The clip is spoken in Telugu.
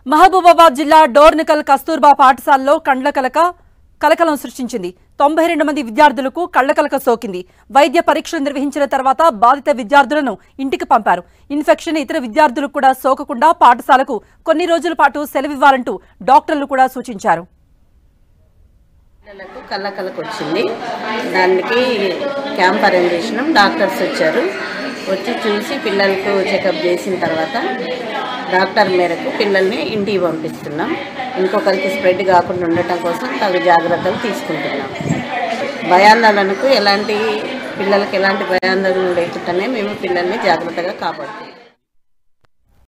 మహబూబాబాద్ జిల్లా డోర్నికల్ కస్తూర్బా పాఠశాలలో కండ్ల కలక కలకలం సృష్టించింది తొంభై రెండు మంది విద్యార్థులకు కళ్లకలక సోకింది వైద్య పరీక్షలు నిర్వహించిన తర్వాత బాధిత విద్యార్థులను ఇంటికి పంపారు ఇన్ఫెక్షన్ ఇతర విద్యార్థులకు కూడా సోకకుండా పాఠశాలకు కొన్ని రోజుల పాటు సెలవివ్వాలంటూ డాక్టర్లు కూడా సూచించారు పిల్లలకు కళ్ళకలకు వచ్చింది దానికి క్యాంప్ అరేంజ్ చేసినాం డాక్టర్స్ వచ్చారు వచ్చి చూసి పిల్లలకు చెకప్ చేసిన తర్వాత డాక్టర్ మేరకు పిల్లల్ని ఇంటికి పంపిస్తున్నాం ఇంకొకరికి స్ప్రెడ్ కాకుండా ఉండటం కోసం తగు జాగ్రత్తలు తీసుకుంటున్నాం భయాందోళనకు ఎలాంటి పిల్లలకి ఎలాంటి భయాందోళన లేకుండానే మేము పిల్లల్ని జాగ్రత్తగా కాపాడుతున్నాం